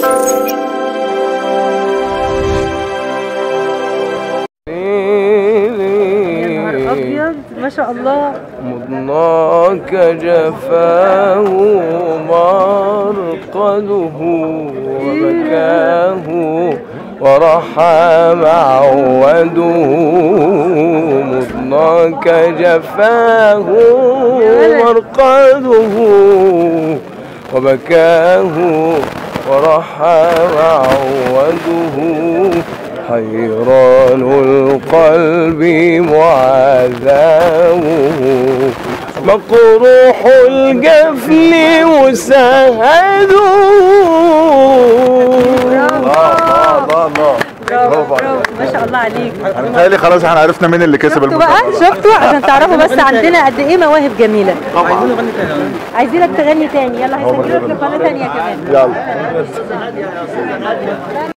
يا نهار ابيض ما شاء الله مضناك جفاه مرقده وبكاه ورحى معوده مضناك جفاه مرقده وبكاه ورحى معوده حيران القلب معذاه مقروح الجفن مسهده الله الله برافو برافو ما شاء الله عليك انا متهيألي خلاص احنا عرفنا مين اللي كسب شفتوا بقى المسابقه شفتوا عشان تعرفوا بس عندنا قد ايه مواهب جميله عايزينك تغني تاني يلا هيسجلك لقناه تانيه كمان يلا